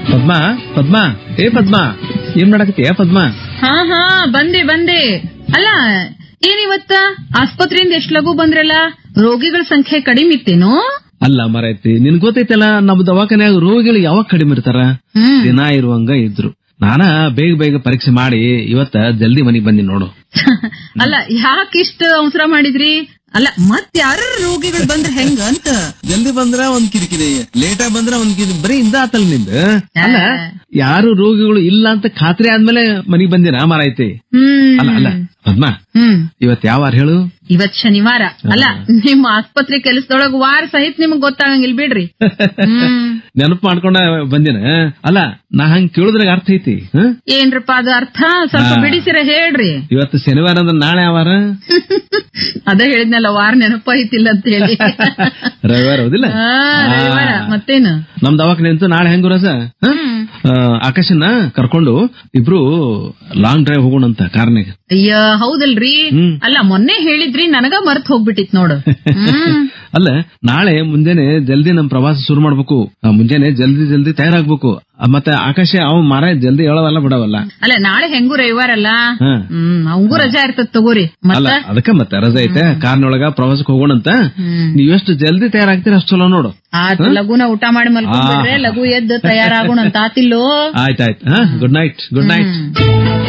ಪದ್ಮಾ ಪದ್ಮಾ ಏ ಪದ್ಮಾ ಏನ್ ಮಾಡಕತ್ತೀಯ ಪದ್ಮಾ ಹಾ ಹಾ ಬಂದೆ ಬಂದೆ ಅಲ್ಲ ಏನಿವತ್ತ ಆಸ್ಪತ್ರೆಯಿಂದ ಎಷ್ಟ್ ಲಘು ಬಂದ್ರಲ್ಲ ರೋಗಿಗಳ ಸಂಖ್ಯೆ ಕಡಿಮೆ ಇತ್ತೇನೋ ಅಲ್ಲ ಮರೈತಿ ನಿನ್ ಗೊತ್ತೈತಲ್ಲ ನಮ್ಮ ದವಾಖಾನ್ಯಾಗ ರೋಗಿಗಳು ಯಾವಾಗ ಕಡಿಮೆ ಇರ್ತಾರ ಹ್ಮ್ ದಿನ ಇರುವಂಗ ಇದ್ರು ನಾನ ಬೇಗ ಬೇಗ ಪರೀಕ್ಷೆ ಮಾಡಿ ಇವತ್ತ ಜಲ್ದಿ ಮನಿಗ್ ಬಂದಿ ನೋಡು ಅಲ್ಲ ಯಾಕಿಷ್ಟ ಅವಸರ ಮಾಡಿದ್ರಿ ಅಲ್ಲ ಮತ್ ಯಾರ ರೋಗಿಗಳು ಬಂದ್ರ ಹೆಂಗ ಅಂತ ಜಲ್ದಿ ಬಂದ್ರ ಒಂದ್ ಕಿರಿಕಿರಿ ಲೇಟ್ ಆಗಿ ಬಂದ್ರ ಒಂದ್ ಕಿರಿಕಿರಿ ಬರೀ ಇಂದ ಆತಲ್ ನಿಂದ ಅಲ್ಲ ಯಾರು ರೋಗಿಗಳು ಇಲ್ಲ ಅಂತ ಖಾತ್ರಿ ಆದ್ಮೇಲೆ ಮನಿಗ್ ಬಂದಿನ ಮಾರೈತಿ ಅಲ್ಲ ಅಲ್ಲ ಹ್ಮ್ ಪದ್ಮಾ ಹ್ಮ್ ಇವತ್ ಯಾವ ವಾರ ಹೇಳು ಇವತ್ ಶನಿವಾರ ಅಲ್ಲ ನಿಮ್ಮ ಆಸ್ಪತ್ರೆ ಕೆಲಸದೊಳಗ ವಾರ ಸಹಿತ ನಿಮಗ್ ಗೊತ್ತಾಗಂಗಿಲ್ ಬಿಡ್ರಿ ಹ್ಮ್ ನೆನಪು ಮಾಡ್ಕೊಂಡ ಬಂದಿನ ಅಲ್ಲ ನಾ ಹಂಗ್ ಕೇಳುದ್ರಾಗ ಅರ್ಥ ಐತಿ ಹ? ಏನ್ರಪ್ಪ ಅದು ಅರ್ಥ ಸ್ವಲ್ಪ ಹಾ. ಬಿಡಿಸಿರ ಹೇಳ್ರಿ ಇವತ್ತು ಶನಿವಾರ ಅಂದ್ರೆ ನಾಳೆ ಯಾವ ವಾರ ಅದ ಹೇಳಿದ್ನಲ್ಲ ವಾರ ನೆನಪಾಯ್ತಿಲ್ಲ ಅಂತ ಹೇಳಿ ರವಿವಾರ ಹೌದಿಲ್ಲ ಹಾ, ರವಿವಾರ ಮತ್ತೇನು ನಮ್ ದವಾಖಾನೆ ಅಂತೂ ನಾಳೆ ಹೆಂಗು ರಜ ಹ? ಹ್ಮ್. ಆ, ಆಕಾಶನ ಕರ್ಕೊಂಡು ಇಬ್ರು ಲಾಂಗ್ ಡ್ರೈವ್ ಹೋಗೋಣಂತ ಕಾರ್ನಾಗ ಅಯ್ಯ ಹೌದಲ್ರಿ ಹ್ಮ್. ಅಲ್ಲ ಮೊನ್ನೆ ಹೇಳಿದ್ರಿ ನನಗ ಮರ್ತ್ ಹೋಗ್ಬಿಟ್ಟಿತ್ ನೋಡು ಹ್ಮ್ ಅಲ್ಲ ನಾಳೆ ಮುಂಜಾನೆ ಜಲ್ದಿ ನಮ್ ಪ್ರವಾಸ ಶುರು ಮಾಡ್ಬೇಕು ಆ, ಮುಂಜಾನೆ ಜಲ್ದಿ ಜಲ್ದಿ ತಯಾರಾಗ್ಬೇಕು ಆ, ಮತ್ತೆ ಆಕಾಶ ಅವ್ ಮಾರ ಜಲ್ದಿ ಹೇಳವಲ್ಲ ಬಿಡವಲ್ಲ ಅಲ್ಲ ನಾಳೆ ಹೆಂಗೂ ರವಿವಾರ ಅಲ್ಲ ಹ. ಹ್ಮ್ ಅವಂಗೂ ರಜಾ ಇರ್ತದ ತಗೋರಿ ಅಲ್ಲ ಮತ್ತ ಅದಕ್ಕ ಮತ್ತೆ ರಜೆ ಐತೆ ಕಾರ್ನೊಳಗ ಪ್ರವಾಸಕ್ಕೆ ಹೋಗೋಣಂತ ಹ್ಮ್ ನೀವ್ ಎಷ್ಟು ಜಲ್ದಿ ತಯಾರಾಗ್ತೀರ ಅಷ್ಟು ಚಲೋ ನೋಡು ಆತ್ ಲಘುನ ಊಟ ಮಾಡಿ ಮಲ್ಕೊಂಡ್ಬಿಟ್ರೆ ಆ. ಲಘು ಎದ್ದು ತಯಾರಾಗೋಣ ಅಂತ ಆತಿಲ್ಲೋ ಆಯ್ತಾಯ್ತು ಹಾ ಗುಡ್ ನೈಟ್ ಗುಡ್ ನೈಟ್ ಹ್ಮ್.